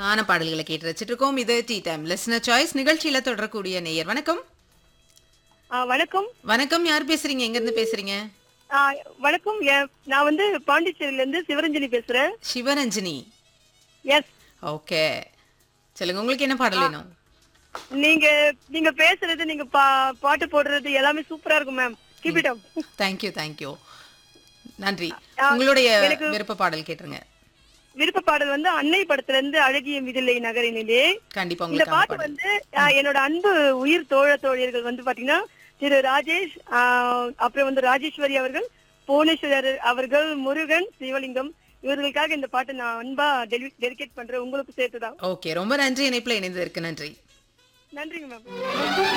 அழகான பாடல்களை கேட்டு வச்சிட்டு இருக்கோம் இது டீ டைம் லிஸ்னர் சாய்ஸ் நிகழ்ச்சியில தொடரக்கூடிய நேயர் வணக்கம் ஆ, வணக்கம் வணக்கம் யார் பேசுறீங்க எங்க இருந்து பேசுறீங்க ஆ, வணக்கம் எ- நான் வந்து பாண்டிச்சேரியில இருந்து சிவரஞ்சனி பேசுறேன் சிவரஞ்சினி எஸ் ஓகே சொல்லுங்க உங்களுக்கு என்ன பாடல் வேணும் நீங்க நீங்க பேசுறது நீங்க பா- பாட்டு போடுறது எல்லாமே சூப்பரா இருக்கும் ma'am keep it up thank you thank you நன்றி ஆ, உங்களுடைய எனக்கு- விருப்ப பாடல் கேட்டுருங்க விருப்ப பாடல் வந்து அன்னை படத்துல இருந்து அழகிய மிதிலை நகரினிலே கண்டிப்பா இந்த உங்களுக்கு பாட்டு பாடல் வந்து ஆ, என்னோட அன்பு உயிர் தோழ தோழியர்கள் வந்து பாத்தீங்கன்னா திரு ராஜேஷ் ஆ, அப்புறம் வந்து ராஜேஸ்வரி அவர்கள் புவனேஸ்வரர் அவர்கள் முருகன் சிவலிங்கம் இவர்களுக்காக இந்த பாட்டை நான் அன்பா டெடிகேட் பண்றேன் உங்களுக்கு சேர்த்துதான் ஓகே ரொம்ப நன்றி இணைப்புல இணைந்ததற்கு நன்றி நன்றிங்க மேம்